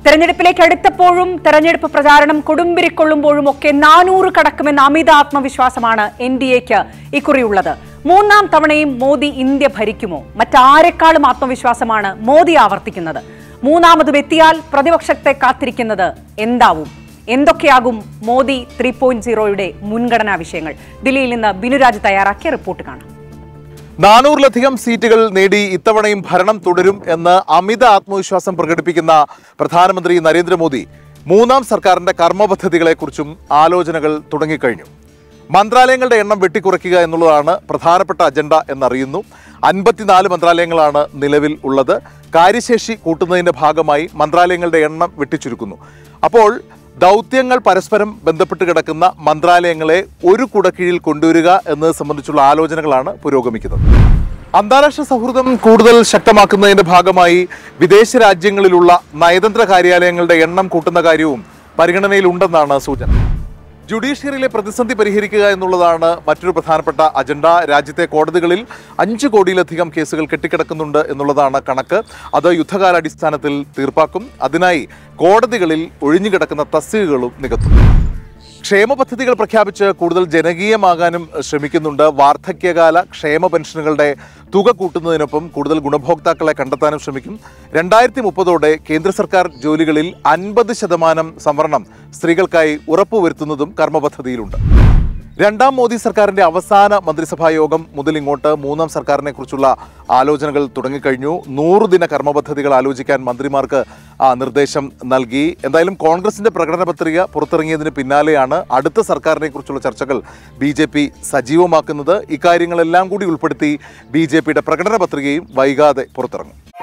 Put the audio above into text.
തെരഞ്ഞെടുപ്പിലേക്ക് അടുത്തപ്പോഴും തെരഞ്ഞെടുപ്പ് പ്രചാരണം കൊടുമ്പിരിക്കൊള്ളുമ്പോഴും ഒക്കെ നാനൂറ് കടക്കുമെന്ന അമിത ആത്മവിശ്വാസമാണ് എൻ ഡി എക്ക് ഇക്കുറിയുള്ളത് മൂന്നാം തവണയും മോദി ഇന്ത്യ ഭരിക്കുമോ മറ്റാരെക്കാളും ആത്മവിശ്വാസമാണ് മോദി ആവർത്തിക്കുന്നത് മൂന്നാമതും എത്തിയാൽ പ്രതിപക്ഷത്തെ കാത്തിരിക്കുന്നത് എന്താവും എന്തൊക്കെയാകും മോദി ത്രീ പോയിന്റ് സീറോയുടെ മുൻഗണനാ വിഷയങ്ങൾ ദില്ലിയിൽ നിന്ന് ബിനുരാജ് തയ്യാറാക്കിയ റിപ്പോർട്ട് കാണാം നാനൂറിലധികം സീറ്റുകൾ നേടി ഇത്തവണയും ഭരണം തുടരും എന്ന് അമിത ആത്മവിശ്വാസം പ്രകടിപ്പിക്കുന്ന പ്രധാനമന്ത്രി നരേന്ദ്രമോദി മൂന്നാം സർക്കാരിന്റെ കർമ്മപദ്ധതികളെക്കുറിച്ചും ആലോചനകൾ തുടങ്ങിക്കഴിഞ്ഞു മന്ത്രാലയങ്ങളുടെ എണ്ണം വെട്ടിക്കുറയ്ക്കുക എന്നുള്ളതാണ് പ്രധാനപ്പെട്ട അജണ്ട എന്നറിയുന്നു അൻപത്തിനാല് മന്ത്രാലയങ്ങളാണ് നിലവിൽ ഉള്ളത് കാര്യശേഷി കൂട്ടുന്നതിന്റെ ഭാഗമായി മന്ത്രാലയങ്ങളുടെ എണ്ണം വെട്ടിച്ചുരുക്കുന്നു അപ്പോൾ ദൗത്യങ്ങൾ പരസ്പരം ബന്ധപ്പെട്ട് കിടക്കുന്ന മന്ത്രാലയങ്ങളെ ഒരു കുടക്കീഴിൽ കൊണ്ടുവരിക എന്നത് സംബന്ധിച്ചുള്ള ആലോചനകളാണ് പുരോഗമിക്കുന്നത് അന്താരാഷ്ട്ര സൗഹൃദം കൂടുതൽ ശക്തമാക്കുന്നതിന്റെ ഭാഗമായി വിദേശ രാജ്യങ്ങളിലുള്ള നയതന്ത്ര കാര്യാലയങ്ങളുടെ എണ്ണം കൂട്ടുന്ന കാര്യവും പരിഗണനയിലുണ്ടെന്നാണ് സൂചന ജുഡീഷ്യറിയിലെ പ്രതിസന്ധി പരിഹരിക്കുക എന്നുള്ളതാണ് മറ്റൊരു പ്രധാനപ്പെട്ട അജണ്ട രാജ്യത്തെ കോടതികളിൽ അഞ്ച് കോടിയിലധികം കേസുകൾ കെട്ടിക്കിടക്കുന്നുണ്ട് എന്നുള്ളതാണ് കണക്ക് അത് യുദ്ധകാലാടിസ്ഥാനത്തിൽ തീർപ്പാക്കും അതിനായി കോടതികളിൽ ഒഴിഞ്ഞുകിടക്കുന്ന തസ്തികകളും നികത്തും ക്ഷേമ പദ്ധതികൾ പ്രഖ്യാപിച്ച് കൂടുതൽ ജനകീയമാകാനും ശ്രമിക്കുന്നുണ്ട് വാർദ്ധക്യകാല ക്ഷേമ പെൻഷനുകളുടെ തുക കൂട്ടുന്നതിനൊപ്പം കൂടുതൽ ഗുണഭോക്താക്കളെ കണ്ടെത്താനും ശ്രമിക്കും രണ്ടായിരത്തി മുപ്പതോടെ കേന്ദ്ര സർക്കാർ ജോലികളിൽ അൻപത് ശതമാനം സംവരണം സ്ത്രീകൾക്കായി ഉറപ്പുവരുത്തുന്നതും കർമ്മപദ്ധതിയിലുണ്ട് രണ്ടാം മോദി സർക്കാരിന്റെ അവസാന മന്ത്രിസഭാ യോഗം മുതൽ ഇങ്ങോട്ട് മൂന്നാം സർക്കാരിനെ കുറിച്ചുള്ള ആലോചനകൾ തുടങ്ങിക്കഴിഞ്ഞു നൂറ് ദിന കർമ്മ പദ്ധതികൾ ആലോചിക്കാൻ മന്ത്രിമാർക്ക് ആ, നിർദ്ദേശം നൽകി എന്തായാലും കോൺഗ്രസിന്റെ പ്രകടന പത്രിക പുറത്തിറങ്ങിയതിന് പിന്നാലെയാണ് അടുത്ത സർക്കാരിനെ കുറിച്ചുള്ള ചർച്ചകൾ ബി ജെ പി സജീവമാക്കുന്നത് ഇക്കാര്യങ്ങളെല്ലാം കൂടി ഉൾപ്പെടുത്തി ബി ജെ പിയുടെ പ്രകടന പത്രികയും വൈകാതെ പുറത്തിറങ്ങും